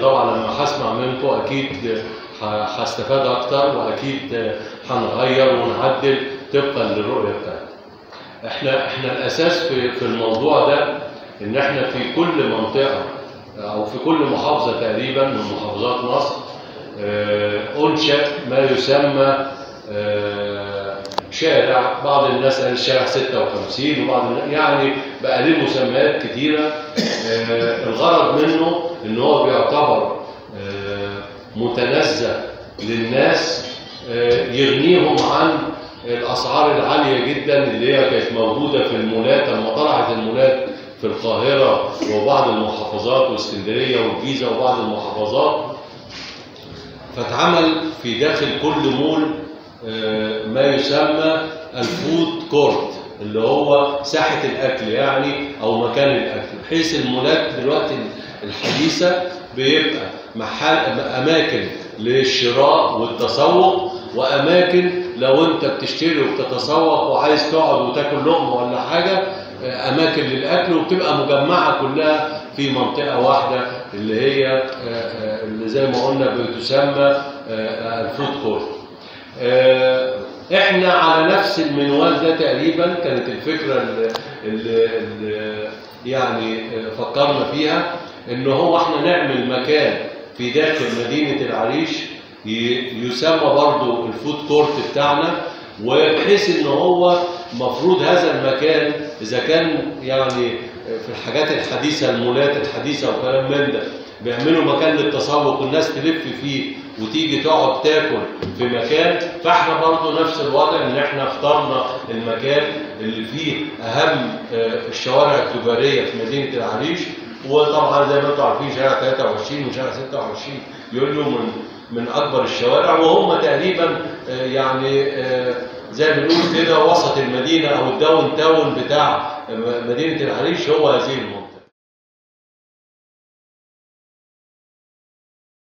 طبعا لما هسمع منكم اكيد ه- هستفاد اكتر واكيد هنغير ونعدل طبقا للرؤيه بتاعتنا. احنا احنا الاساس في في الموضوع ده ان احنا في كل منطقه او في كل محافظه تقريبا من محافظات مصر آه، انشا ما يسمى آه، شارع بعض الناس قال الشارع 56 وبعض الناس يعني بقى ليه مسميات كتيره آه، الغرض منه ان هو بيعتبر آه، متنزه للناس آه، يغنيهم عن الاسعار العاليه جدا اللي هي كانت موجوده في المولات لما طلعت المولات في القاهره وبعض المحافظات واسكندريه والجيزه وبعض المحافظات فاتعمل في داخل كل مول آه، ما يسمى الفود كورت اللي هو ساحة الأكل يعني أو مكان الأكل بحيث المولات دلوقتي الحديثة بيبقى محل أماكن للشراء والتسوق وأماكن لو أنت بتشتري وبتتسوق وعايز تقعد وتاكل لقمة ولا حاجة آه، أماكن للأكل وبتبقى مجمعة كلها في منطقة واحدة اللي هي آه، آه، اللي زي ما قلنا بتسمى آه، الفود كورت آه، احنا على نفس المنوال ده تقريبا كانت الفكره اللي, اللي, اللي يعني آه، فكرنا فيها ان هو احنا نعمل مكان في داخل مدينه العريش ي- يسمى برضو الفود كورت بتاعنا وبحيث ان هو مفروض هذا المكان اذا كان يعني في الحاجات الحديثه المولات الحديثه وكلام من ده بيعملوا مكان للتسوق والناس تلف فيه وتيجي تقعد تاكل في مكان فاحنا برضو نفس الوضع ان احنا اخترنا المكان اللي فيه اهم آه، الشوارع التجاريه في مدينه العريش وطبعا زي ما انتم عارفين شارع 23 وشارع 26 يوليو من من اكبر الشوارع وهم تقريبا آه، يعني آه، زي ما بنقول كده وسط المدينه او الداون تاون بتاع مدينه العريش هو هذه المنطقه